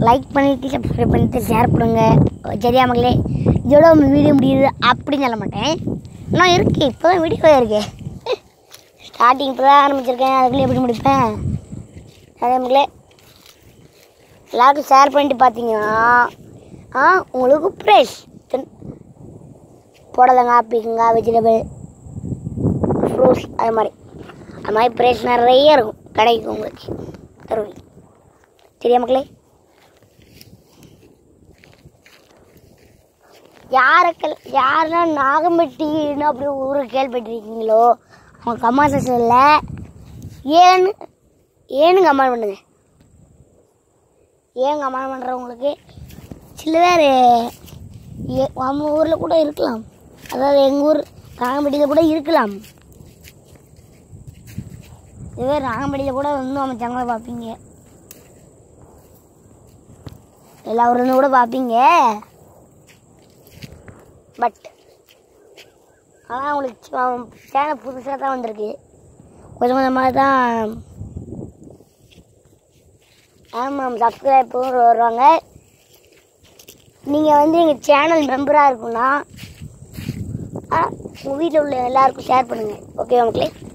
like பண்ணிவிட்டு subscribe பண்ணிவிட்டு share பண்ணுங்க சரியா மக்களே இதோட வீடியோ முடியுது அப்படின்னு சொல்ல மாட்டேன் நான் இருக்கு இப்போ தான் வீடியோ இருக்கேன் ஸ்டார்டிங் இப்போ தான் ஆரம்பிச்சிருக்கேன் அதுக்குள்ளே எப்படி முடிப்பேன் அதே மக்களே எல்லாருக்கும் ஷேர் பண்ணிட்டு பார்த்தீங்கன்னா ஆ உங்களுக்கு ப்ரைஸ் புடலங்காய் பீக்கங்காய் வெஜிடபிள் ஃப்ரூட்ஸ் அது மாதிரி அது மாதிரி ப்ரைஸ் நிறைய இருக்கும் கிடைக்கும் உங்களுக்கு தருவீங்க சரியா மக்களே யாருக்கு யாரெல்லாம் நாகம்பட்டின்னு அப்படி ஊரை கேள்விப்பட்டிருக்கீங்களோ அவங்க கமெண்ட் செக்ஷனில் ஏன்னு ஏன்னு கமெண்ட் பண்ணுங்க ஏன் கமெண்ட் பண்ணுறவங்களுக்கு சில பேர் ஏ- நம்ம ஊரில் கூட இருக்கலாம் அதாவது எங்கள் ஊர் நாகம்பட்டியில் கூட இருக்கலாம் இதுவே நாகம்பட்டியில் கூட வந்து நம்ம சேனலை பார்ப்பீங்க எல்லா ஊர்லேருந்து கூட பார்ப்பீங்க பட் ஆனால் உங்களுக்கு சேனல் புதுசாக தான் வந்திருக்கு கொஞ்சம் கொஞ்சமாக தான் ஆமாம் சப்ஸ்கிரைபரும் வருவாங்க நீங்கள் வந்து எங்கள் சேனல் மெம்பராக இருக்குன்னா உங்கள் வீட்டில் உள்ள எல்லாருக்கும் ஷேர் பண்ணுங்கள் ஓகே மக்களே